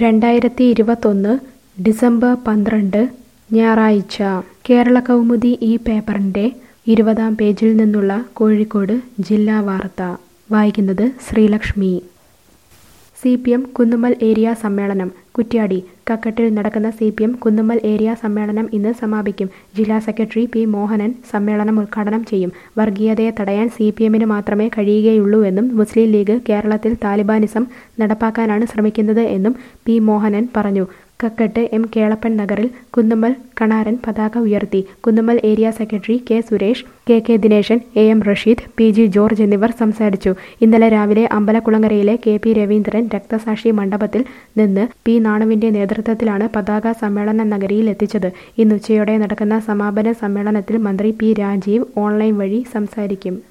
രണ്ടായിരത്തി ഇരുപത്തൊന്ന് ഡിസംബർ പന്ത്രണ്ട് ഞായറാഴ്ച കേരള കൗമുദി ഈ പേപ്പറിൻ്റെ ഇരുപതാം പേജിൽ നിന്നുള്ള കോഴിക്കോട് ജില്ലാ വാർത്ത വായിക്കുന്നത് Sreelakshmi C P M Kunnummal area സമ്മേളനം കുറ്റ്യാടി കക്കട്ടിൽ നടക്കുന്ന C P M Kunnummal area സമ്മേളനം ഇന്ന് സമാപിക്കും ജില്ലാ സെക്രട്ടറി പി മോഹനൻ സമ്മേളനം ഉദ്ഘാടനം ചെയ്യും വർഗീയതയെ തടയാൻ സി പി എമ്മിന് മാത്രമേ കഴിയുകയുള്ളൂവെന്നും മുസ്ലിം ലീഗ് കേരളത്തിൽ താലിബാനിസം നടപ്പാക്കാനാണ് ശ്രമിക്കുന്നത് എന്നും പി മോഹനൻ പറഞ്ഞു കക്കട്ട് എം കേളപ്പൻ നഗറിൽ കുന്നുമ്മൽ കണാരൻ പതാക ഉയർത്തി Kunnummal area secretary K Suresh K K Dineshan A M Rasheed P G George എന്നിവർ സംസാരിച്ചു ഇന്നലെ രാവിലെ അമ്പലക്കുളങ്ങരയിലെ കെ പി രവീന്ദ്രൻ രക്തസാക്ഷി മണ്ഡപത്തിൽ നിന്ന് പി നാണുവിന്റെ നേതൃത്വത്തിലാണ് പതാക സമ്മേളന നഗരിയിൽ എത്തിച്ചത് ഇന്ന് ഉച്ചയോടെ നടക്കുന്ന സമാപന സമ്മേളനത്തിൽ മന്ത്രി പി രാജീവ് ഓൺലൈൻ വഴി സംസാരിക്കും